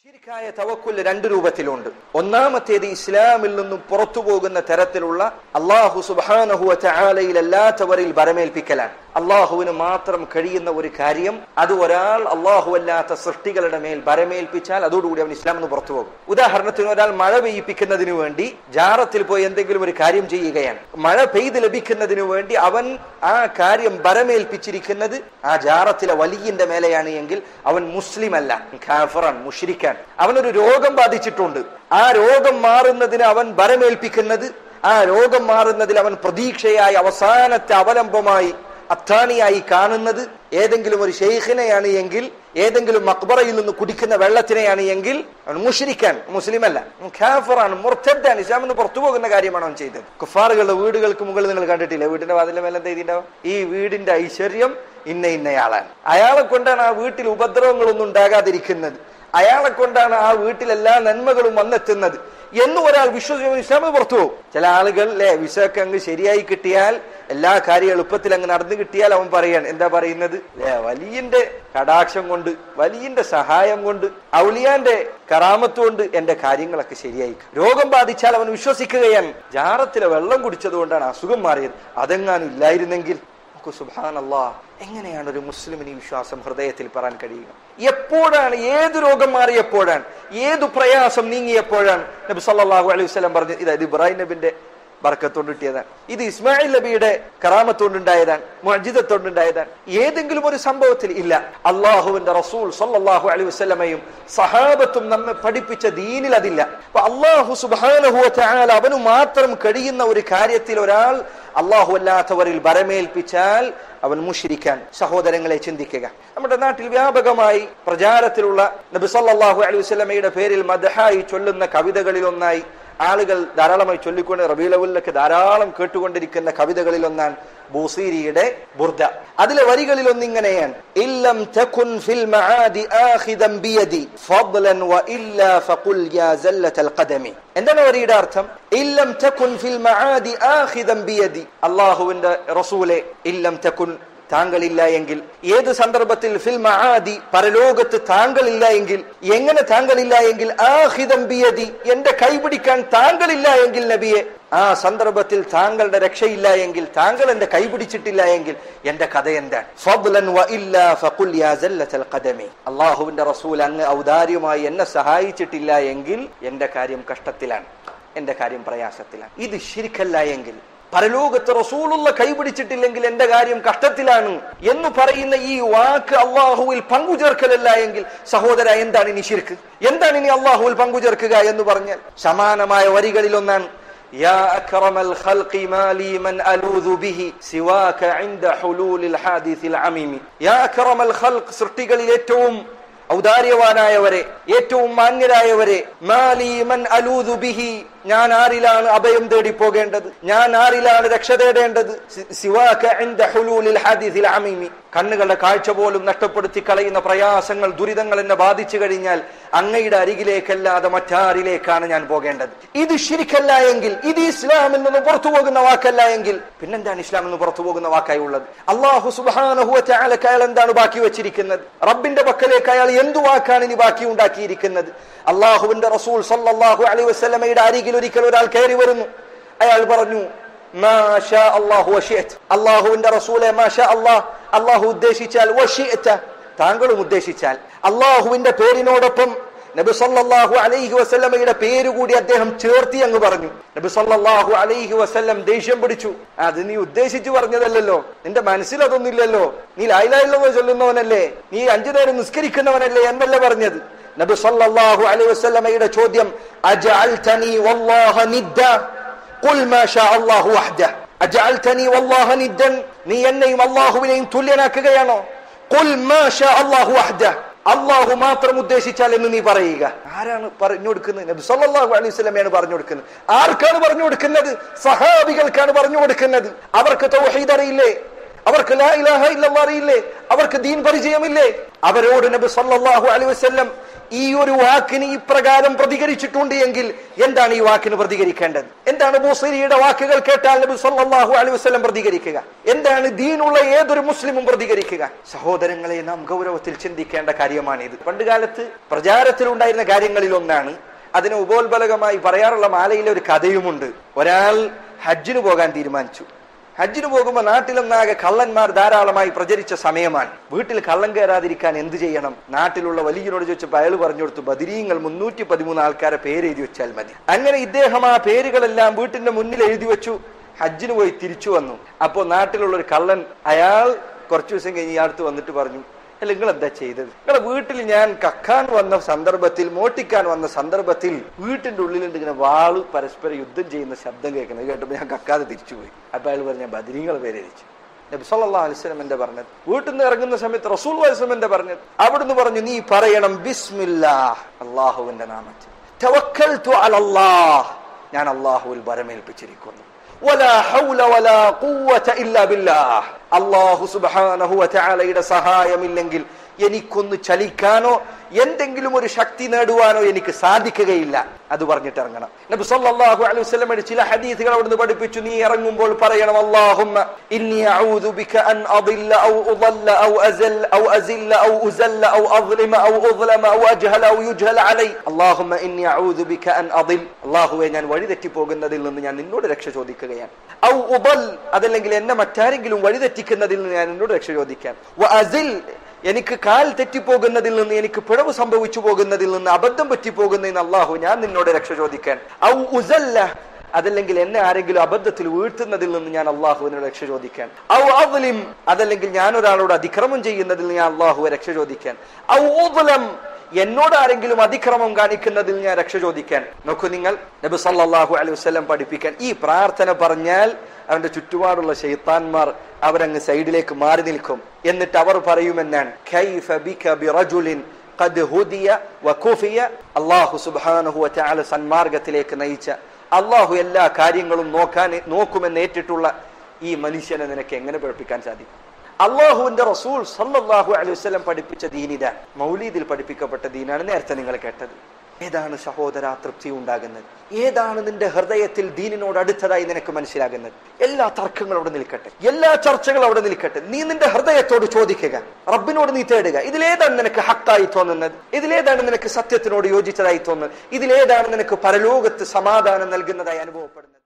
ശിരിക്കായ തവക്കുൽ രണ്ട് രൂപത്തിലുണ്ട് ഒന്നാമത്തേത് ഇസ്ലാമിൽ നിന്നും പുറത്തു പോകുന്ന തരത്തിലുള്ള അള്ളാഹു സുബാനഹുവ ചാലയിലല്ലാത്തവരിൽ ബരമേൽപ്പിക്കലാണ് അള്ളാഹുവിന് മാത്രം കഴിയുന്ന ഒരു കാര്യം അത് ഒരാൾ അള്ളാഹു അല്ലാത്ത സൃഷ്ടികളുടെ മേൽ ബരമേൽപ്പിച്ചാൽ അതോടുകൂടി അവൻ ഇസ്ലാം നിന്ന് പുറത്തു പോകും ഉദാഹരണത്തിന് ഒരാൾ മഴ പെയ്യിപ്പിക്കുന്നതിന് വേണ്ടി ജാറത്തിൽ പോയി എന്തെങ്കിലും ഒരു കാര്യം ചെയ്യുകയാണ് മഴ പെയ്ത് ലഭിക്കുന്നതിന് വേണ്ടി അവൻ ആ കാര്യം ബരമേൽപ്പിച്ചിരിക്കുന്നത് ആ ജാറത്തിലെ വലിയന്റെ മേലെയാണ് എങ്കിൽ അവൻ മുസ്ലിം അല്ല ഖാഫറാൻ മുഷിരിക്കാൻ അവനൊരു രോഗം ബാധിച്ചിട്ടുണ്ട് ആ രോഗം മാറുന്നതിന് അവൻ ബരമേൽപ്പിക്കുന്നത് ആ രോഗം മാറുന്നതിൽ അവൻ പ്രതീക്ഷയായി അവസാനത്തെ അവലംബമായി അത്താണിയായി കാണുന്നത് ഏതെങ്കിലും ഒരു ഷെയ്ഖിനെയാണ് എങ്കിൽ ഏതെങ്കിലും മക്ബറയിൽ നിന്ന് കുടിക്കുന്ന വെള്ളത്തിനെയാണ് എങ്കിൽ അവൻ മുഷിരിക്കാൻ മുസ്ലിം അല്ല ഖാഫറാണ് മുർത്തദ്ദാണ് ഇസ്ലാമിൽ നിന്ന് പുറത്തു പോകുന്ന കാര്യമാണ് അവൻ ചെയ്തത് കുഫാറുകളുടെ വീടുകൾക്ക് മുകളിൽ നിങ്ങൾ കണ്ടിട്ടില്ല വീടിന്റെ വാതിലെ മേലെ എന്താ എഴുതിയിട്ടുണ്ടാവും ഈ വീടിന്റെ ഐശ്വര്യം ഇന്ന ഇന്നയാളാണ് അയാളെ കൊണ്ടാണ് ആ വീട്ടിൽ ഉപദ്രവങ്ങളൊന്നും ഉണ്ടാകാതിരിക്കുന്നത് അയാളെ കൊണ്ടാണ് ആ വീട്ടിൽ എല്ലാ നന്മകളും വന്നെത്തുന്നത് എന്ന് ഒരാൾ വിശ്വസിച്ച് ഇസ്ലാമിൽ പുറത്തു പോകും ചില ആളുകൾ അല്ലെ വിസയൊക്കെ അങ്ങ് ശരിയായി കിട്ടിയാൽ എല്ലാ കാര്യവും എളുപ്പത്തിൽ അങ്ങ് നടന്നു കിട്ടിയാൽ അവൻ പറയാൻ എന്താ പറയുന്നത് അല്ലെ വലിയന്റെ കടാക്ഷം കൊണ്ട് വലിയന്റെ സഹായം കൊണ്ട് ഔലിയാന്റെ കറാമത്ത് കൊണ്ട് എന്റെ കാര്യങ്ങളൊക്കെ ശരിയായി രോഗം ബാധിച്ചാൽ അവൻ വിശ്വസിക്കുകയാണ് ജാറത്തിലെ വെള്ളം കുടിച്ചത് കൊണ്ടാണ് അസുഖം മാറിയത് അതെങ്ങാനും ഇല്ലായിരുന്നെങ്കിൽ സുബാനല്ലാ എങ്ങനെയാണ് ഒരു മുസ്ലിമിന് ഈ വിശ്വാസം ഹൃദയത്തിൽ പറയാൻ കഴിയുക എപ്പോഴാണ് ഏത് രോഗം മാറിയപ്പോഴാണ് ഏത് പ്രയാസം നീങ്ങിയപ്പോഴാണ് നബി സല്ലല്ലാഹു അലൈഹി വസല്ലം പറഞ്ഞു ഇത് ഇബ്രാഹിം നബിന്റെ ബർക്കത്തോണ്ട് കിട്ടിയതാണ് ഇത് ഇസ്മായിൽ നബിയുടെ കറാമത്തോണ്ടുണ്ടായതാണ് മജിദത്തോണ്ടുണ്ടായതാണ് ഏതെങ്കിലും ഒരു സംഭവത്തിൽ ഇല്ല അള്ളാഹുവിന്റെ റസൂൽ സല്ലല്ലാഹു അലൈഹി വസല്ലമയും സഹാബത്തും നമ്മെ പഠിപ്പിച്ച ദീനിൽ അതില്ല അപ്പൊ അള്ളാഹു സുബാനഹു ചായാൽ അവന് മാത്രം കഴിയുന്ന ഒരു കാര്യത്തിൽ ഒരാൾ അള്ളാഹു അല്ലാത്തവരിൽ ബരമേൽപ്പിച്ചാൽ അവൻ മുഷിരിക്കാൻ സഹോദരങ്ങളെ ചിന്തിക്കുക നമ്മുടെ നാട്ടിൽ വ്യാപകമായി പ്രചാരത്തിലുള്ള നബി സല്ലല്ലാഹു അലൈഹി വസല്ലമയുടെ പേരിൽ മദഹായി ചൊല്ലുന്ന കവിതകളിൽ ഒന്നായി ആളുകൾ ധാരാളമായി ചൊല്ലിക്കൊണ്ട് റബീലവുല്ലൊക്കെ ധാരാളം കേട്ടുകൊണ്ടിരിക്കുന്ന കവിതകളിൽ ഒന്നാണ് ബൂസീരിയുടെ ബുർദ അതിലെ വരികളിൽ ഒന്നിങ്ങനെയാണ് ഇല്ലം തകുൻ ഫിൽ മആദി ആഖിദൻ ബിയദി ഫദ്ലൻ വ ഇല്ലാ ഫഖുൽ യാ സല്ലത്തൽ ഖദമി എന്താണ് വരിയുടെ അർത്ഥം ഇല്ലം തകുൻ ഫിൽ മആദി ആഖിദൻ ബിയദി അല്ലാഹുവിന്റെ റസൂലെ ഇല്ലം തകുൻ താങ്കളില്ല എങ്കിൽ ഏത് സന്ദർഭത്തിൽ ഫിൽ മഹാദി പരലോകത്ത് താങ്കളില്ല എങ്കിൽ എങ്ങനെ താങ്കളില്ല എങ്കിൽ ആഹിതം ബിയതി എന്റെ കൈപിടിക്കാൻ താങ്കളില്ല എങ്കിൽ നബിയെ ആ സന്ദർഭത്തിൽ താങ്കളുടെ രക്ഷയില്ല എങ്കിൽ താങ്കൾ എന്റെ കൈപിടിച്ചിട്ടില്ല എങ്കിൽ എന്റെ കഥ എന്താണ് ഫദ്ലൻ വ ഇല്ലാ ഫഖുൽ യാ സല്ലത്തൽ ഖദമി അല്ലാഹുവിന്റെ റസൂൽ അങ്ങ് ഔദാര്യമായി എന്നെ സഹായിച്ചിട്ടില്ല എങ്കിൽ എന്റെ കാര്യം കഷ്ടത്തിലാണ് എന്റെ കാര്യം പ്രയാസത്തിലാണ് ഇത് ശരിക്കല്ല എങ്കിൽ പരലോകത്ത് റസൂലുള്ള കൈപിടിച്ചിട്ടില്ലെങ്കിൽ എന്റെ കാര്യം കഷ്ടത്തിലാണ് എന്ന് പറയുന്ന ഈ വാക്ക് അള്ളാഹുവിൽ പങ്കുചേർക്കലല്ല എങ്കിൽ സഹോദര എന്താണ് ഇനി ശിർക്ക് എന്താണ് ഇനി അള്ളാഹുവിൽ പങ്കുചേർക്കുക എന്ന് പറഞ്ഞാൽ സമാനമായ വരികളിൽ ഒന്നാണ് يا أكرم الخلق ما لي من ألوذ به سواك عند حلول الحادث العميم يا أكرم الخلق സൃഷ്ടികളിൽ ഏറ്റവും ഔദാര്യവാനായവരെ ഏറ്റവും മാന്യരായവരെ മാലീമൻ അലൂദു ബിഹി ഞാൻ ആരിലാണ് അഭയം തേടി പോകേണ്ടത് ഞാൻ ആരിലാണ് രക്ഷ തേടേണ്ടത് കണ്ണുകളുടെ കാഴ്ച പോലും നഷ്ടപ്പെടുത്തി കളയുന്ന പ്രയാസങ്ങൾ ദുരിതങ്ങൾ എന്നെ ബാധിച്ചു കഴിഞ്ഞാൽ അങ്ങയുടെ അരികിലേക്കല്ലാതെ മറ്റാരിലേക്കാണ് ഞാൻ പോകേണ്ടത് ഇത് ശരിക്കല്ല എങ്കിൽ ഇത് ഇസ്ലാമിൽ നിന്ന് പുറത്തു പോകുന്ന വാക്കല്ല എങ്കിൽ പിന്നെന്താണ് ഇസ്ലാമിൽ നിന്ന് പുറത്തു പോകുന്ന വാക്കായി ഉള്ളത് അള്ളാഹു സുബാനഹുവലക്ക് അയാൾ എന്താണ് ബാക്കി വെച്ചിരിക്കുന്നത് റബ്ബിന്റെ പക്കലേക്ക് അയാൾ എന്തു വാക്കാണ് ഇനി ബാക്കി ഉണ്ടാക്കിയിരിക്കുന്നത് അള്ളാഹുവിന്റെ റസൂൽ സല്ലാഹു അലൈ വസ്ലമയുടെ അരികിൽ ഒരിക്കൽ ഒരാൾ കയറി വരുന്നു അയാൾ പറഞ്ഞു അള്ളാഹുവിന്റെ റസൂലെ അള്ളാഹ് അള്ളാഹു ഉദ്ദേശിച്ചാൽ താങ്കളും ഉദ്ദേശിച്ചാൽ അള്ളാഹുവിന്റെ പേരിനോടൊപ്പം നബി സല്ലല്ലാഹു അലൈഹി വസല്ലമയുടെ പേര് കൂടി അദ്ദേഹം ചേർത്തി അങ്ങ് പറഞ്ഞു നബി സല്ലല്ലാഹു അലൈഹി വസല്ലം ദേഷ്യം പിടിച്ചു അത് നീ ഉദ്ദേശിച്ചു പറഞ്ഞതല്ലല്ലോ നിന്റെ മനസ്സിൽ അതൊന്നുമില്ലല്ലോ നീ ലായിലായില്ലോ ചൊല്ലുന്നവനല്ലേ നീ അഞ്ചു നേരം നിസ്കരിക്കുന്നവനല്ലേ എന്നല്ല പറഞ്ഞത് നബി സല്ലല്ലാഹു അലൈഹി വസല്ലമയുടെ ചോദ്യം അജഅൽതനി വല്ലാഹ നിദ്ദ ഖുൽ മാ ഷാ അല്ലാഹു വഹ്ദ അജഅൽതനി വല്ലാഹ നിദ്ദൻ നീ എന്നെയും അല്ലാഹുവിനെയും തുല്യനാക്കുകയാണോ ഖുൽ മാ ഷാ അല്ലാഹു വഹ്ദ അള്ളാഹു മാത്രം ഉദ്ദേശിച്ചാൽ എന്ന് നീ പറയുക ആരാണ് പറഞ്ഞു കൊടുക്കുന്നത് നബി സല്ലല്ലാഹു അലൈഹി വസല്ലമയാണ് പറഞ്ഞു കൊടുക്കുന്നത് ആർക്കാണ് പറഞ്ഞു കൊടുക്കുന്നത് സഹാബികൾക്കാണ് പറഞ്ഞു കൊടുക്കുന്നത് അവർക്ക് തൗഹീദ് അറിയില്ലേ അവർക്ക് ലാ ഇലാഹ ഇല്ലല്ലാഹ് അറിയില്ലേ അവർക്ക് ദീൻ പരിചയമില്ലേ അവരോട് നബി സല്ലല്ലാഹു അലൈഹി വസല്ലം ഈ ഒരു വാക്കിന് ഇപ്രകാരം പ്രതികരിച്ചിട്ടുണ്ട് എങ്കിൽ എന്താണ് ഈ വാക്കിന് പ്രതികരിക്കേണ്ടത് എന്താണ് ബുസരിയുടെ വാക്കുകൾ കേട്ടാൽ നബി സല്ലല്ലാഹു അലൈഹി വസല്ലം പ്രതികരിക്കുക എന്താണ് ദീനുള്ള ഏതൊരു മുസ്ലിമും പ്രതികരിക്കുക സഹോദരങ്ങളെ നാം ഗൗരവത്തിൽ ചിന്തിക്കേണ്ട കാര്യമാണിത് പണ്ട് കാലത്ത് പ്രചാരത്തിലുണ്ടായിരുന്ന കാര്യങ്ങളിൽ ഒന്നാണ് അതിന് ഉപോത്ബലകമായി പറയാറുള്ള മാലയിലെ ഒരു കഥയുമുണ്ട് ഒരാൾ ഹജ്ജിന് പോകാൻ തീരുമാനിച്ചു ഹജ്ജിന് പോകുമ്പോൾ നാട്ടിലൊന്നാകെ കള്ളന്മാർ ധാരാളമായി പ്രചരിച്ച സമയമാണ് വീട്ടിൽ കള്ളം കയറാതിരിക്കാൻ എന്ത് ചെയ്യണം നാട്ടിലുള്ള വലിയനോട് ചോദിച്ചപ്പോൾ അയാൾ പറഞ്ഞു കൊടുത്തു ബദിരീങ്ങൾ മുന്നൂറ്റി പതിമൂന്ന് ആൾക്കാരെ പേര് എഴുതി വെച്ചാൽ മതി അങ്ങനെ ഇദ്ദേഹം ആ പേരുകളെല്ലാം വീട്ടിന്റെ മുന്നിൽ എഴുതി വെച്ചു ഹജ്ജിന് പോയി തിരിച്ചു വന്നു അപ്പോൾ നാട്ടിലുള്ള ഒരു കള്ളൻ അയാൾ കുറച്ചു ദിവസം കഴിഞ്ഞ് ഇയാൾക്ക് വന്നിട്ട് പറഞ്ഞു അല്ല നിങ്ങൾ എന്താ ചെയ്തത് നിങ്ങളെ വീട്ടിൽ ഞാൻ കക്കാൻ വന്ന സന്ദർഭത്തിൽ മോട്ടിക്കാൻ വന്ന സന്ദർഭത്തിൽ വീട്ടിന്റെ ഉള്ളിലുണ്ട് ഇങ്ങനെ വാള് പരസ്പരം യുദ്ധം ചെയ്യുന്ന ശബ്ദം കേൾക്കുന്നത് കേട്ടപ്പോൾ ഞാൻ കക്കാതെ തിരിച്ചുപോയി അപ്പൊ അയാൾ പറഞ്ഞ ബദരീങ്ങളെ പേര് എഴുതിച്ചു നബി സല്ലല്ലാഹു അലൈഹി വസല്ലം എന്റെ പറഞ്ഞത് വീട്ടിൽ നിന്ന് ഇറങ്ങുന്ന സമയത്ത് റസൂൽ വസ്ലം എന്റെ പറഞ്ഞത് അവിടുന്ന് പറഞ്ഞു നീ പറയണം ബിസ്മില്ലാ അള്ളാഹുവിന്റെ നാമത്തിൽ തവക്കൽതു അലല്ലാഹ് ഞാൻ അള്ളാഹുവിൽ ബരമേൽപ്പിച്ചിരിക്കുന്നു ولا حول ولا قوة إلا بالله അള്ളാഹു സുബ്ഹാനഹു വതആലയുടെ സഹായമില്ലെങ്കിൽ എനിക്കൊന്ന് ചലിക്കാനോ എന്തെങ്കിലും ഒരു ശക്തി നേടുവാനോ എനിക്ക് സാധിക്കുകയില്ല അത് പറഞ്ഞിട്ട് ഇറങ്ങണം നബി സല്ലല്ലാഹു അലൈഹി വസല്ലമയുടെ ചില ഹദീസുകൾ അവിടുന്ന് പഠിപ്പിച്ചു നീ ഇറങ്ങുമ്പോൾ പറയണം അല്ലാഹുമ്മ ഇന്നി അഊദു ബിക അൻ അദില്ല ഔ ഉദല്ല ഔ അസൽ ഔ അസില്ല ഔ ഉസല്ല ഔ അദ്ലിമ ഔ ഉദ്ലമ ഔ അജ്ഹല ഔ യുജ്ഹല അലൈ അല്ലാഹുമ്മ ഇന്നി അഊദു ബിക അൻ അദിൽ അല്ലാഹുവേ ഞാൻ വഴിതെറ്റി പോകുന്നതിൽ നിന്ന് ഞാൻ നിന്നോട് രക്ഷ ചോദിക്കുകയാണ് ഔ ഉദൽ അതല്ലെങ്കിൽ എന്നെ മറ്റാരെങ്കിലും വഴിതെറ്റിക്കുന്നതിൽ നിന്ന് ഞാൻ നിന്നോട് രക്ഷ ചോദിക്കാൻ വ അസിൽ എനിക്ക് കാൽ തെറ്റിപ്പോകുന്നതിൽ നിന്ന് എനിക്ക് പിഴവ് സംഭവിച്ചു പോകുന്നതിൽ നിന്ന് അബദ്ധം പറ്റിപ്പോകുന്നതിന് അള്ളാഹു ഞാൻ നിന്നോട് രക്ഷ ചോദിക്കാൻ ഔ ഉസല്ല അതല്ലെങ്കിൽ എന്നെ ആരെങ്കിലും അബദ്ധത്തിൽ വീഴ്ത്തുന്നതിൽ നിന്ന് ഞാൻ അള്ളാഹുവിനോട് രക്ഷ ചോദിക്കാൻ ഔ അവലിം അതല്ലെങ്കിൽ ഞാൻ ഒരാളോട് അതിക്രമം ചെയ്യുന്നതിൽ ഞാൻ അള്ളാഹുവെ രക്ഷ ചോദിക്കാൻ ഔ ഉദ്ലം എന്നോട് ആരെങ്കിലും അതിക്രമം കാണിക്കുന്നതിൽ ഞാൻ രക്ഷ ചോദിക്കാൻ നോക്കൂ നിങ്ങൾ നബി സല്ലല്ലാഹു അലൈഹി വസല്ലം പഠിപ്പിക്കാൻ ഈ പ്രാർത്ഥന പറഞ്ഞാൽ അവന്റെ ചുറ്റുപാടുള്ള ഷെയ്ത്താൻമാർ അവരങ്ങ് സൈഡിലേക്ക് മാറി നിൽക്കും എന്നിട്ട് അവർ പറയുമെന്നാണ് കൈഫ ബിക ബിറജുലിൻ ഖദ് ഹുദിയ വകുഫിയ അല്ലാഹു സുബ്ഹാനഹു വതആല സന്മാർഗത്തിലേക്ക് നയിച്ച അള്ളാഹു എല്ലാ കാര്യങ്ങളും നോക്കാൻ നോക്കുമെന്ന് ഏറ്റിട്ടുള്ള ഈ മനുഷ്യനെ നിനക്ക് എങ്ങനെ പഠിപ്പിക്കാൻ സാധിക്കും അള്ളാഹുവിന്റെ റസൂൽ സല്ലല്ലാഹു അലൈഹി വസല്ലം പഠിപ്പിച്ച ദീനിത മൗലീദിൽ പഠിപ്പിക്കപ്പെട്ട ദീനാണ് നേരത്തെ നിങ്ങൾ കേട്ടത് ഏതാണ് സഹോദര തൃപ്തി ഉണ്ടാകുന്നത് ഏതാണ് നിന്റെ ഹൃദയത്തിൽ ദീനിനോട് അടുത്തതായി നിനക്ക് മനസ്സിലാകുന്നത് എല്ലാ തർക്കങ്ങളും അവിടെ നിൽക്കട്ടെ എല്ലാ ചർച്ചകളും അവിടെ നിൽക്കട്ടെ നീ നിന്റെ ഹൃദയത്തോട് ചോദിക്കുക റബ്ബിനോട് നീ തേടുക ഇതിലേതാണ് നിനക്ക് ഹക്കായി തോന്നുന്നത് ഇതിലേതാണ് നിനക്ക് സത്യത്തിനോട് യോജിച്ചതായി തോന്നുന്നത് ഇതിലേതാണ് നിനക്ക് പരലോകത്ത് സമാധാനം നൽകുന്നതായി അനുഭവപ്പെടുന്നത്